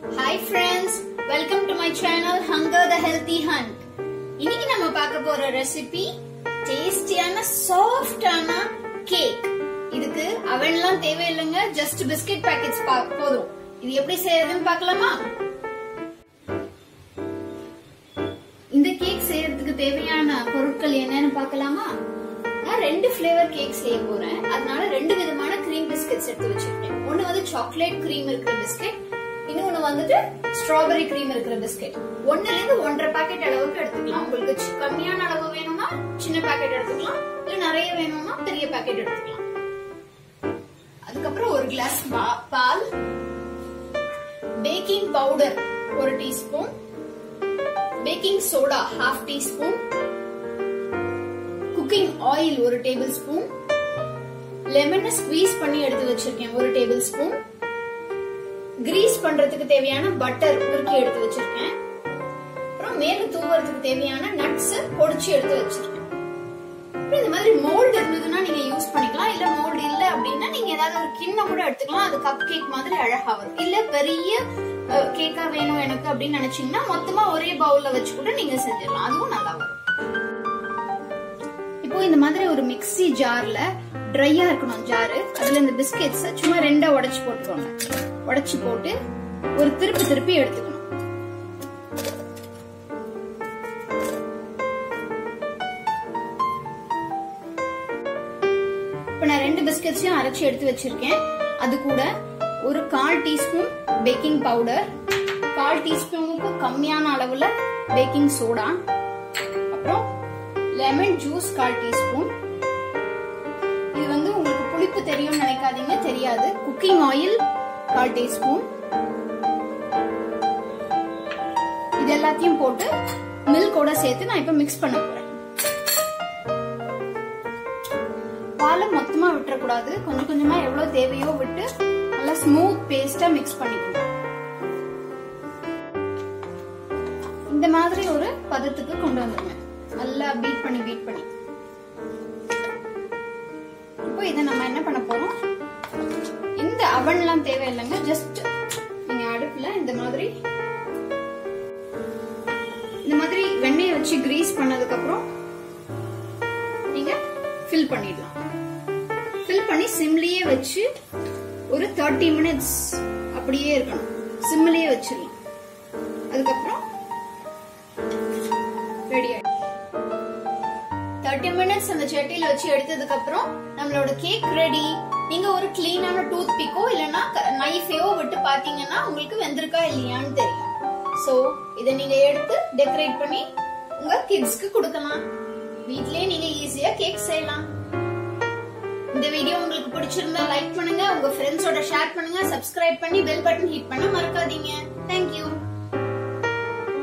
hi friends welcome to my channel hunger the healthy hunt இன்னைக்கு நம்ம பார்க்க போற ரெசிபி டேஸ்டியான சாஃப்டான கேக் இதுக்கு அவன்லாம் தேவையில்லைங்க ஜஸ்ட் பிஸ்கட் பாக்கெட்ஸ் போதும் இது எப்படி செய்யறதுன்னு பார்க்கலாமா இந்த கேக் செய்யறதுக்கு தேவையான பொருட்கள் என்னன்னு பார்க்கலாமா நான் ரெண்டு ஃபிளேவர் கேக் செய்ய போறேன் அதனால ரெண்டு விதமான கிரீம் பிஸ்கட்ஸ் எடுத்து வச்சிருக்கேன் ஒன்னு வந்து சாக்லேட் கிரீம் இருக்கிற பிஸ்கட் இன்னொன்னு வந்துட்டு ஸ்ட்ராபெரி கிரீம் இருக்கிற பிஸ்கட் ஒண்ணுல இருந்து ஒன்றரை பாக்கெட் அளவுக்கு எடுத்துக்கலாம் உங்களுக்கு சி- கம்மியான அளவு வேணும்னா சின்ன பாக்கெட் எடுத்துக்கலாம் இல்ல நிறைய வேணும்னா பெரிய பாக்கெட் எடுத்துக்கலாம் அதுக்கப்புறம் ஒரு கிளாஸ் பால் பேக்கிங் பவுடர் ஒரு teaspoon baking soda half teaspoon cooking oil ஒரு டேபிள் ஸ்பூன் லெமனை ஸ்குவீஸ் பண்ணி எடுத்து வச்சிருக்கேன் ஒரு டேபிள் ஸ்பூன் கிரீஸ் பண்றதுக்கு தேவையான பட்டர் உருக்கி எடுத்து வச்சிருக்கேன் அப்புறம் மேல தூவறதுக்கு தேவையான நட்ஸ் பொடிச்சு எடுத்து வச்சிருக்கேன் அப்புறம் இந்த மாதிரி மோல்டு இருந்ததுன்னா நீங்க யூஸ் பண்ணிக்கலாம் இல்ல மோல்டு இல்ல அப்படின்னா நீங்க ஏதாவது ஒரு கிண்ணம் கூட எடுத்துக்கலாம் அது கப் கேக் மாதிரி அழகா வரும் இல்ல பெரிய கேக்கா வேணும் எனக்கு அப்படின்னு நினைச்சீங்கன்னா மொத்தமா ஒரே பவுல்ல வச்சு கூட நீங்க செஞ்சிடலாம் அதுவும் நல்லா வரும் இப்போ இந்த மாதிரி ஒரு மிக்ஸி ஜார்ல ட்ரையா இருக்கணும் ஜாரு அதுல இந்த பிஸ்கெட்ஸ் சும்மா ரெண்டா உடைச்சு போட்டுக்கோங்க உடைச்சு போட்டு ஒரு திருப்பி திருப்பி எடுத்துக்கணும் இப்ப நான் ரெண்டு பிஸ்கெட்ஸையும் அரைச்சு எடுத்து வச்சிருக்கேன் அது கூட ஒரு கால் டீஸ்பூன் பேக்கிங் பவுடர் கால் டீஸ்பூனுக்கு கம்மியான அளவுல பேக்கிங் சோடா அப்புறம் லெமன் ஜூஸ் கால் டீஸ்பூன் இது வந்து உங்களுக்கு புளிப்பு தெரியும்னு நினைக்காதீங்க தெரியாது குக்கிங் ஆயில் கால் டீஸ்பூன் இது எல்லாத்தையும் போட்டு மில்கோட சேர்த்து நான் இப்ப மிக்ஸ் பண்ண போறேன் பாலை மொத்தமா விட்டுறக்கூடாது கொஞ்சம் கொஞ்சமா எவ்வளவு தேவையோ விட்டு நல்லா ஸ்மூத் பேஸ்டா மிக்ஸ் பண்ணிக்கணும் இந்த மாதிரி ஒரு பதத்துக்கு கொண்டு வந்துருங்க நல்லா பீட் பண்ணி பீட் பண்ணி இப்போ இதை நம்ம என்ன பண்ண போறோம் இந்த அவன்லாம் தேவையில்லைங்க ஜஸ்ட் நீங்க அடுப்புல இந்த மாதிரி இந்த மாதிரி வெண்ணெயை வச்சு கிரீஸ் பண்ணதுக்கு அப்புறம் நீங்க ஃபில் பண்ணிடலாம் ஃபில் பண்ணி சிம்லயே வச்சு ஒரு தேர்ட்டி மினிட்ஸ் அப்படியே இருக்கணும் சிம்லயே வச்சிடலாம் அதுக்கப்புறம் ரெடி ஆயிடும் தேர்ட்டி மினிட்ஸ் அந்த சட்டியில வச்சு எடுத்ததுக்கு அப்புறம் நம்மளோட கேக் ரெடி நீங்க ஒரு கிளீனான டூத் பிக்கோ இல்லனா நைஃபையோ விட்டு பாத்தீங்கன்னா உங்களுக்கு வெந்திருக்கா இல்லையான்னு தெரியும் சோ இத நீங்க எடுத்து டெக்கரேட் பண்ணி உங்க கிட்ஸ்க்கு கொடுக்கலாம் வீட்லயே நீங்க ஈஸியா கேக் செய்யலாம் இந்த வீடியோ உங்களுக்கு பிடிச்சிருந்தா லைக் பண்ணுங்க உங்க ஃப்ரெண்ட்ஸோட ஷேர் பண்ணுங்க சப்ஸ்கிரைப் பண்ணி பெல் பட்டன் ஹிட் பண்ண மறக்காதீங்க தேங்க்யூ